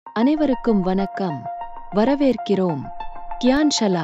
அனைவருக்கும் வணக்கம் வரவேற்கிறோம் கியான் ஷலா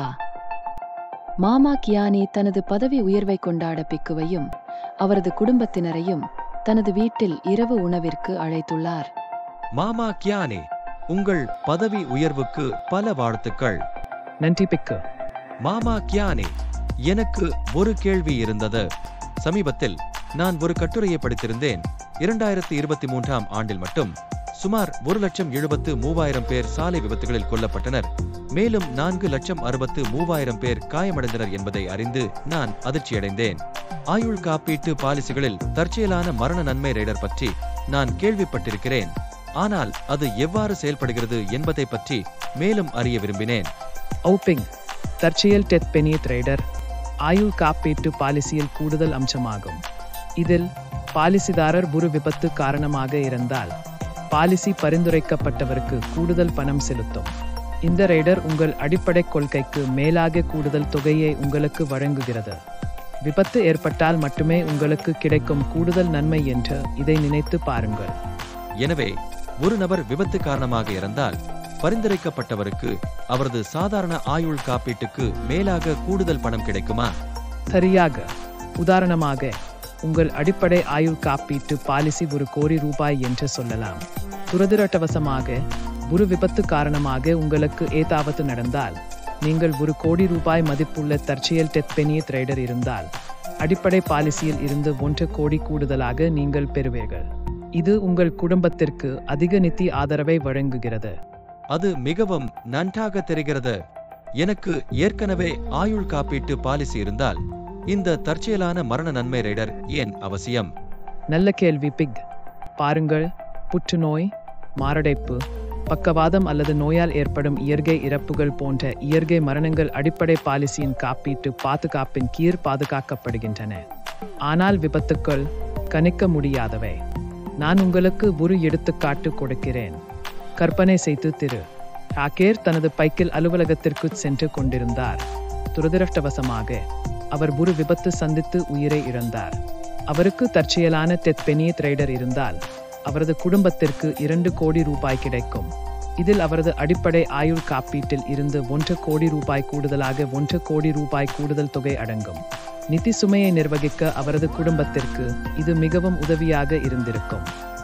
மாமா கியானி தனது பதவி உயர்வை கொண்டாட பிக்குவையும் அவரது குடும்பத்தினரையும் தனது வீட்டில் இரவு உணவிற்கு அழைத்துள்ளார் மாமா கியானே உங்கள் பதவி உயர்வுக்கு பல வாழ்த்துக்கள் நன்றி பிக்கு மாமா கியானே எனக்கு ஒரு கேள்வி இருந்தது சமீபத்தில் நான் ஒரு கட்டுரையை படித்திருந்தேன் இரண்டாயிரத்தி இருபத்தி மூன்றாம் ஆண்டில் மட்டும் சுமார் ஒரு லட்சம் எழுபத்து மூவாயிரம் பேர் சாலை விபத்துகளில் கொல்லப்பட்டனர் மேலும் நான்கு லட்சம் அறுபத்து மூவாயிரம் பேர் காயமடைந்தனர் என்பதை அறிந்து நான் அதிர்ச்சியடைந்தேன் ஆயுள் காப்பீட்டு பாலிசிகளில் தற்செயலான மரண நன்மை ரைடர் பற்றி நான் கேள்விப்பட்டிருக்கிறேன் ஆனால் அது எவ்வாறு செயல்படுகிறது என்பதை பற்றி மேலும் அறிய விரும்பினேன் ஔபிங் தற்செயல் டெத் பெனியத் ரைடர் ஆயுள் காப்பீட்டு பாலிசியில் கூடுதல் அம்சமாகும் இதில் பாலிசிதாரர் ஒரு விபத்து காரணமாக இருந்தால் பாலிசி பரிந்துரைக்கப்பட்டவருக்கு கூடுதல் பணம் செலுத்தும் இந்த ரைடர் உங்கள் அடிப்படை கொள்கைக்கு மேலாக கூடுதல் தொகையை உங்களுக்கு வழங்குகிறது விபத்து ஏற்பட்டால் மட்டுமே உங்களுக்கு கிடைக்கும் கூடுதல் நன்மை என்று இதை நினைத்து பாருங்கள் எனவே ஒரு நபர் விபத்து காரணமாக இறந்தால் பரிந்துரைக்கப்பட்டவருக்கு அவரது சாதாரண ஆயுள் காப்பீட்டுக்கு மேலாக கூடுதல் பணம் கிடைக்குமா சரியாக உதாரணமாக உங்கள் அடிப்படை ஆயுள் காப்பீட்டு பாலிசி ஒரு கோடி ரூபாய் என்று சொல்லலாம் துரதிரட்டவசமாக ஒரு விபத்து காரணமாக உங்களுக்கு ஏதாவது நடந்தால் நீங்கள் ஒரு கோடி ரூபாய் மதிப்புள்ள தற்செயல் டெத் பெனியத் ரைடர் இருந்தால் அடிப்படை பாலிசியில் இருந்து ஒன்று கோடி கூடுதலாக நீங்கள் பெறுவீர்கள் இது உங்கள் குடும்பத்திற்கு அதிக நிதி ஆதரவை வழங்குகிறது அது மிகவும் நன்றாக தெரிகிறது எனக்கு ஏற்கனவே ஆயுள் காப்பீட்டு பாலிசி இருந்தால் இந்த தற்செயலான மரண நன்மை ரைடர் ஏன் அவசியம் நல்ல கேள்வி பிக் பாருங்கள் புற்றுநோய் மாரடைப்பு பக்கவாதம் அல்லது நோயால் ஏற்படும் இயற்கை இறப்புகள் போன்ற இயற்கை மரணங்கள் அடிப்படை பாலிசியின் காப்பீட்டு பாதுகாப்பின் கீழ் பாதுகாக்கப்படுகின்றன ஆனால் விபத்துக்கள் கணிக்க முடியாதவை நான் உங்களுக்கு ஒரு எடுத்துக்காட்டு கொடுக்கிறேன் கற்பனை செய்து திரு ஹாக்கேர் தனது பைக்கில் அலுவலகத்திற்கு சென்று கொண்டிருந்தார் துரதிருஷ்டவசமாக அவர் ஒரு விபத்து சந்தித்து உயிரை இழந்தார் அவருக்கு தற்செயலான டெத் பெனியத் ரைடர் இருந்தால் அவரது குடும்பத்திற்கு இரண்டு கோடி ரூபாய் கிடைக்கும் இதில் அவரது அடிப்படை ஆயுள் காப்பீட்டில் இருந்து ஒன்று கோடி ரூபாய் கூடுதலாக ஒன்று கோடி ரூபாய் கூடுதல் தொகை அடங்கும் நிதி சுமையை நிர்வகிக்க அவரது குடும்பத்திற்கு இது மிகவும் உதவியாக இருந்திருக்கும்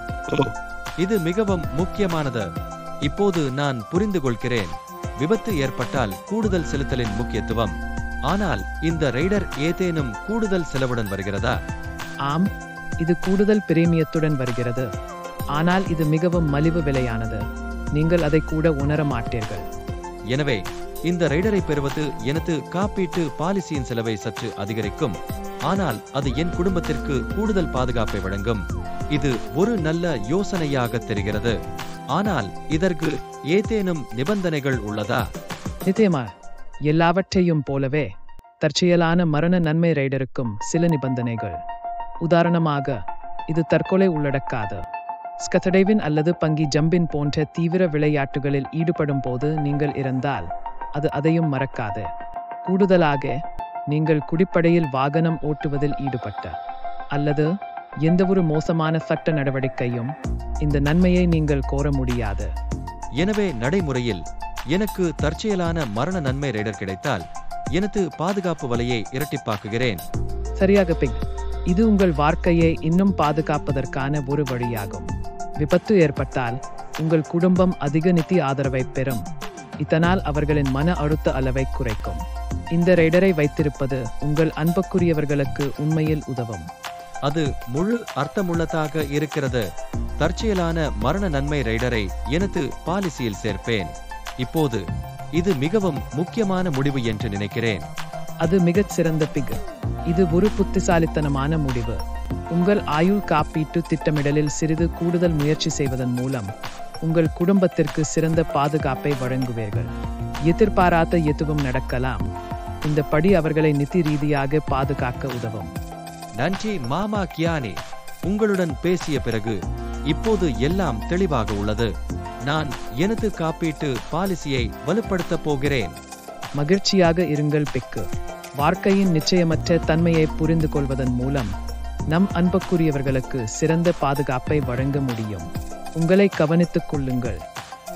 இது மிகவும் முக்கியமானது இப்போது நான் புரிந்து கொள்கிறேன் விபத்து ஏற்பட்டால் கூடுதல் செலுத்தலின் முக்கியத்துவம் ஆனால் இந்த ரைடர் ஏதேனும் கூடுதல் செலவுடன் வருகிறதா ஆம் இது கூடுதல் பிரீமியத்துடன் வருகிறது ஆனால் இது மிகவும் மலிவு விலையானது நீங்கள் அதை கூட உணர மாட்டீர்கள் எனவே இந்த ரைடரை பெறுவது எனது காப்பீட்டு பாலிசியின் செலவை சற்று அதிகரிக்கும் ஆனால் அது என் குடும்பத்திற்கு கூடுதல் பாதுகாப்பை வழங்கும் இது ஒரு நல்ல யோசனையாக தெரிகிறது ஆனால் இதற்கு ஏதேனும் நிபந்தனைகள் உள்ளதா நிச்சயமா எல்லாவற்றையும் போலவே தற்செயலான மரண நன்மை ரைடருக்கும் சில நிபந்தனைகள் உதாரணமாக இது தற்கொலை உள்ளடக்காது ஸ்கத்தடைவின் அல்லது பங்கி ஜம்பின் போன்ற தீவிர விளையாட்டுகளில் ஈடுபடும் போது நீங்கள் இறந்தால் அது அதையும் மறக்காது கூடுதலாக நீங்கள் குடிப்படையில் வாகனம் ஓட்டுவதில் ஈடுபட்ட அல்லது எந்தவொரு மோசமான சட்ட நடவடிக்கையும் இந்த நன்மையை நீங்கள் கோர முடியாது எனவே நடைமுறையில் எனக்கு தற்செயலான மரண நன்மை ரைடர் கிடைத்தால் எனது பாதுகாப்பு வலையை இரட்டிப்பாக்குகிறேன் சரியாக பிக் இது உங்கள் வாழ்க்கையை இன்னும் பாதுகாப்பதற்கான ஒரு வழியாகும் விபத்து ஏற்பட்டால் உங்கள் குடும்பம் அதிக நிதி ஆதரவை பெறும் இதனால் அவர்களின் மன அழுத்த அளவை குறைக்கும் இந்த ரைடரை வைத்திருப்பது உங்கள் அன்புக்குரியவர்களுக்கு உண்மையில் உதவும் அது முழு அர்த்தமுள்ளதாக இருக்கிறது தற்செயலான மரண நன்மை ரைடரை எனது பாலிசியில் சேர்ப்பேன் இப்போது இது மிகவும் முக்கியமான முடிவு என்று நினைக்கிறேன் அது மிகச் சிறந்த பிக் இது ஒரு புத்திசாலித்தனமான முடிவு உங்கள் ஆயுள் காப்பீட்டு திட்டமிடலில் சிறிது கூடுதல் முயற்சி செய்வதன் மூலம் உங்கள் குடும்பத்திற்கு சிறந்த பாதுகாப்பை வழங்குவீர்கள் எதிர்பாராத எதுவும் நடக்கலாம் இந்த படி அவர்களை நிதி ரீதியாக பாதுகாக்க உதவும் நன்றி மாமா கியானே உங்களுடன் பேசிய பிறகு இப்போது எல்லாம் தெளிவாக உள்ளது நான் எனது காப்பீட்டு பாலிசியை வலுப்படுத்தப் போகிறேன் மகிழ்ச்சியாக இருங்கள் பிக்கு வாழ்க்கையின் நிச்சயமற்ற தன்மையை புரிந்து கொள்வதன் மூலம் நம் அன்புக்குரியவர்களுக்கு சிறந்த பாதுகாப்பை வழங்க முடியும் உங்களை கவனித்துக் கொள்ளுங்கள்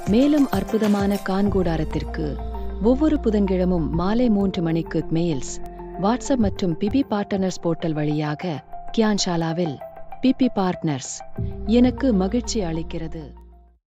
மேலும் அற்புதமான கான்கூடாரத்திற்கு ஒவ்வொரு புதன்கிழமும் மாலை மூன்று மணிக்கு மெயில்ஸ் வாட்ஸ்அப் மற்றும் பிபி பார்ட்னர்ஸ் போர்ட்டல் வழியாக கியான்ஷாலாவில் பிபி பார்ட்னர்ஸ் எனக்கு மகிழ்ச்சி அளிக்கிறது